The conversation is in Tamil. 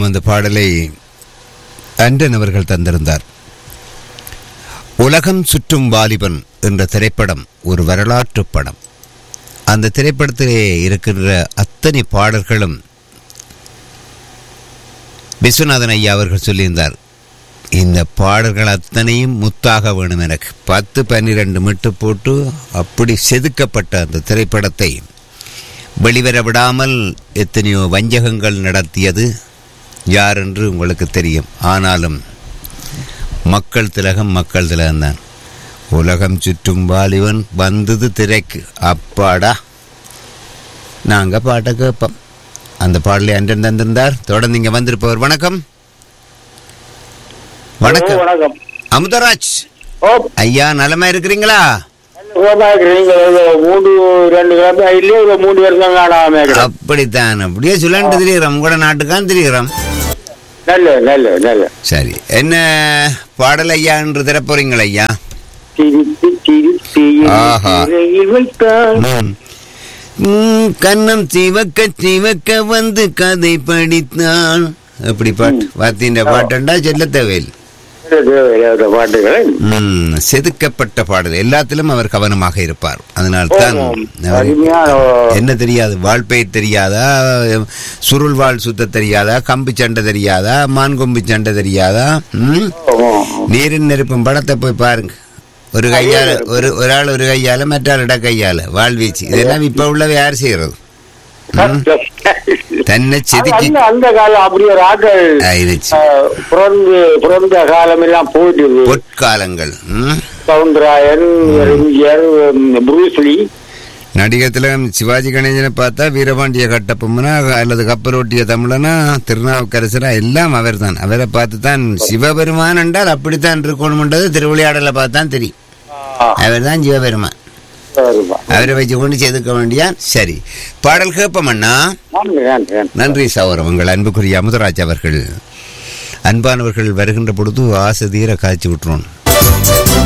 அந்த பாடலை அண்டன் அவர்கள் தந்திருந்தார் உலகம் சுற்றும் வாலிபன் என்ற திரைப்படம் ஒரு வரலாற்று படம் அந்த திரைப்படத்திலே இருக்கின்ற அத்தனை பாடல்களும் விஸ்வநாதன் ஐயா அவர்கள் சொல்லியிருந்தார் இந்த பாடல்கள் அத்தனையும் முத்தாக வேணும் எனக்கு பத்து பன்னிரண்டு மிட்டு போட்டு அப்படி செதுக்கப்பட்ட அந்த திரைப்படத்தை வெளிவர விடாமல் எத்தனையோ வஞ்சகங்கள் நடத்தியது யார் என்று உங்களுக்கு தெரியும் ஆனாலும் மக்கள் திலகம் மக்கள் திலகம்தான் உலகம் சுற்றும் வாலிபன் வந்தது திரைக்கு அப்பாடா நாங்கள் பாட்டை கேட்போம் அந்த பாடலை அன்றன் தந்திருந்தார் தொடர்ந்து இங்கே வந்திருப்பவர் வணக்கம் வணக்கம் வணக்கம் அமுதராஜ் ஓ ஐயா நலமா இருக்கிறீங்களா நீங்க மூணு ரெண்டு கிழமை இல்லையே ஒரு மூணு வருஷம் காணாம அப்படித்தான் அப்படியே சொல்லண்டு தெரியுறோம் உங்களோட நாட்டுக்கான் தெரியுறோம் நல்ல நல்ல நல்ல சரி என்ன பாடல் ஐயா என்று தரப்போறீங்களா ஐயா திருப்பி திருப்பி ஆஹா. சிறையில் வைத்தால் ம். ம், கண்ணம் சிவக்க சிவக்க வந்து கதை படித்தான் அப்படி பாட்டு வாத்தின்ற பாட்டுண்டா செல்லத்தவேல் தேவையில்லாத பாட்டுகளை ம், செதுக்கப்பட்ட பாடல் எல்லாத்திலும் அவர் கவனமாக இருப்பார் அதனால்தான் ஆமாம். அவர் அருமையான என்ன தெரியாது வாழ்பெயர் தெரியாதா சுருள் வாழ் சுத்த தெரியாதா கம்பு சண்டை தெரியாதா மான் கொம்பு சண்டை தெரியாதா ம்? நீரின் நெருப்பும் படத்தை போய் பாருங்க ஒரு கையால ஒரு ஒரு ஆள் ஒரு கையால மற்றாள் இட கையால வாழ்வீச்சு இதெல்லாம் இப்ப உள்ளவ யார் செய்யறது தன்னை செதுக்கி அந்த அந்த காலம் அப்படி ஒரு ஆட்கள் ஆயிடுச்சு அஹ், பிறந்து பிறந்த காலம் எல்லாம் போயிட்டு பொற்காலங்கள் ம்? சவுந்தராயன் எம்ஜிஆர் புரூஸ்லி நடிகர் திலகம் சிவாஜி கணேசனை பார்த்தா வீரபாண்டிய கட்டப்பொம்மனா அல்லது கப்பலோட்டிய தமிழனா திருநாவுக்கரசரா எல்லாம் அவர் தான் அவரை பார்த்து தான் சிவபெருமான் என்றால் அப்படித்தான் இருக்கணும்ன்றது திருவிளையாடலை பார்த்து தான் தெரியும் அவர் தான் சிவபெருமான் அவரை வச்சு கொண்டு செதுக்க வேண்டியான் சரி பாடல் கேட்பமண்ணா நன்றி நன்றி நன்றி நன்றி சௌரம் உங்கள் அன்புக்குரிய அமுதராஜ் அவர்கள் அன்பானவர்கள் வருகின்ற பொழுது ஆசை தீர காய்ச்சி விட்டுருவோம்